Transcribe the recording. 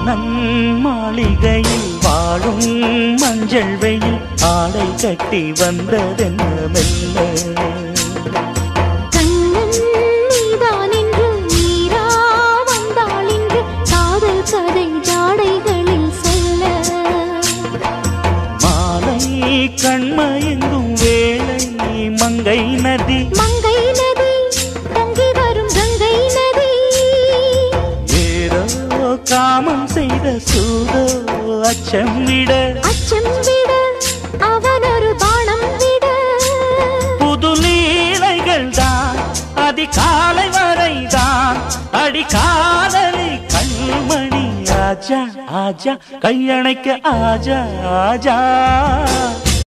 மன்னன் மாளிகையில் வாழும் மஞ்சள் வெயில் ஆடை கட்டி வந்ததென்ன மெல்ல கண்ணன் நீதான் என்று நீரா வந்தாள் என்று காதல் கதை ஜாடைகளில் சொல்ல மாலை கண்மயங்கும் வேளை மங்கை நதி மங்கை நதி பொங்கி வரும் கங்கை நதி ஏதோ காமம் செய்த சூதோ அச்சம் விட அச்சம் விட அவன் ஒரு பானம் விட புது லீலைகள் தான் அதிகாலை வரைதான் அடிக்காதலி கண்மணி ஆஜா ஆஜா கையணைக்க ஆஜா ஆஜா